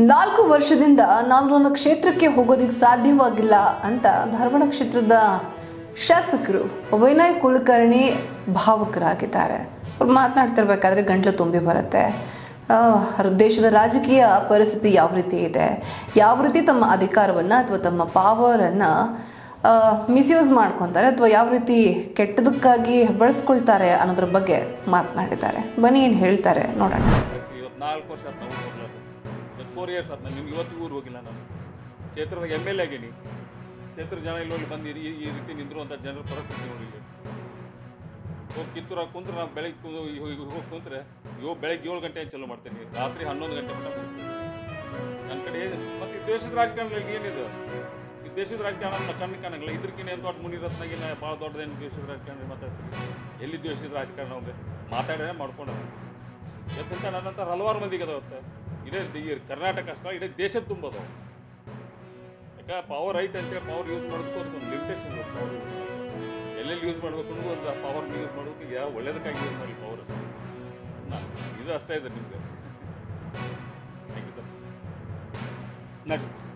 ನಾಲ್ಕು ವರ್ಷದಿಂದ ನಾನು ನನ್ನ ಕ್ಷೇತ್ರಕ್ಕೆ ಹೋಗೋದಿಕ್ಕೆ ಸಾಧ್ಯವಾಗಿಲ್ಲ ಅಂತ ಧಾರವಾಡ ಕ್ಷೇತ್ರದ ಶಾಸಕರು ವಿನಯ್ ಕುಲಕರ್ಣಿ ಭಾವುಕರಾಗಿದ್ದಾರೆ ಅವ್ರು ಮಾತನಾಡ್ತಿರ್ಬೇಕಾದ್ರೆ ಗಂಟ್ಲು ತುಂಬಿ ಬರುತ್ತೆ ಆ, ದೇಶದ ರಾಜಕೀಯ ಪರಿಸ್ಥಿತಿ ಯಾವ ರೀತಿ ಇದೆ ಯಾವ ರೀತಿ ತಮ್ಮ ಅಧಿಕಾರವನ್ನು ಅಥವಾ ತಮ್ಮ ಪವರನ್ನು ಮಿಸ್ಯೂಸ್ ಮಾಡ್ಕೊತಾರೆ ಅಥವಾ ಯಾವ ರೀತಿ ಕೆಟ್ಟದಕ್ಕಾಗಿ ಬಳಸ್ಕೊಳ್ತಾರೆ ಅನ್ನೋದ್ರ ಬಗ್ಗೆ ಮಾತನಾಡಿದ್ದಾರೆ ಬನ್ನಿ ಏನು ಹೇಳ್ತಾರೆ ನೋಡೋಣ ಆ್ಯಕ್ಚುಲಿ ಇವತ್ತು ನಾಲ್ಕು ವರ್ಷ ಆಯ್ತು ನಾವು ಹೋಗ್ಲಾರ್ದು ಇವತ್ತು ಫೋರ್ ಇಯರ್ಸ್ ಆಯ್ತು ನಾನು ನಿಮ್ಗೆ ಇವತ್ತಿಗೂ ಊರು ಹೋಗಿಲ್ಲ ನಾನು ಕ್ಷೇತ್ರದ ಎಮ್ ಎಲ್ ಎ ಆಗೀನಿ ಕ್ಷೇತ್ರ ಜನ ಇಲ್ಲಿ ಹೋಗಿ ಬಂದು ಈ ಈ ರೀತಿ ನಿಂತಿರುವಂಥ ಜನರ ಪರಿಸ್ಥಿತಿ ನೋಡಿ ಇಲ್ಲಿ ಹೋಗಿ ಕಿತ್ತೂರಾಗ ಕುಂತ್ರೆ ನಾವು ಬೆಳಗ್ಗೆ ಕುಂದು ಹೋಗಿ ಹೋಗಿ ಕುಂತ್ರೆ ಇವು ಬೆಳಗ್ಗೆ ಏಳು ಗಂಟೆ ಚಲೋ ಮಾಡ್ತೀನಿ ರಾತ್ರಿ ಹನ್ನೊಂದು ಗಂಟೆ ಮಟ್ಟ ಮುಗಿಸ್ತೀನಿ ನನ್ನ ಕಡೆ ಮತ್ತು ಈ ದೇಶದ ರಾಜಕಾರಣದಲ್ಲಿ ಏನಿದೆ ಈ ದೇಶದ ರಾಜಕಾರಣ ನಮ್ಮ ಕಣ್ಣು ಕಾಣಂಗಿಲ್ಲ ಇದ್ರಕ್ಕಿಂತ ಏನು ದೊಡ್ಡ ಮುನಿರತ್ನಾಗಿನ ಭಾಳ ದೊಡ್ಡದೇನು ದೇಶದ ರಾಜಕಾರಣ ಮಾತಾಡ್ತೀವಿ ಎಲ್ಲಿ ದೇಶದ ರಾಜಕಾರಣ ಅವ್ರಿಗೆ ಮಾತಾಡಿದ್ರೆ ಮಾಡ್ಕೊಂಡ ಯಾಕಂತ ನನ್ನಂತ ಹಲವಾರು ಮಂದಿಗೆ ಅದಾವತ್ತೆ ಇಡೀ ಈ ಕರ್ನಾಟಕ ಅಷ್ಟೇ ಇಡೀ ದೇಶದ ತುಂಬ ಅದಾವ ಯಾಕೆ ಪವರ್ ಐತೆ ಅಂತೇಳಿ ಪವರ್ ಯೂಸ್ ಮಾಡೋದಕ್ಕೂ ಒಂದು ಲಿಮಿಟೇಷನ್ ಇರುತ್ತೆ ಪವರ್ ಎಲ್ಲೆಲ್ಲಿ ಯೂಸ್ ಮಾಡಬೇಕು ಅನ್ನೋದು ಒಂದು ಪವರ್ ಯೂಸ್ ಮಾಡೋದಕ್ಕೆ ಯಾವ ಒಳ್ಳೇದಕ್ಕಾಗಿ ಯೂಸ್ ಮಾಡಲಿ ಪವರ್ ಇದು ಅಷ್ಟೇ ಇದೆ ನಿಮಗೆ ಥ್ಯಾಂಕ್ ಯು ಸರ್ ನೆಕ್ಸ್ಟ್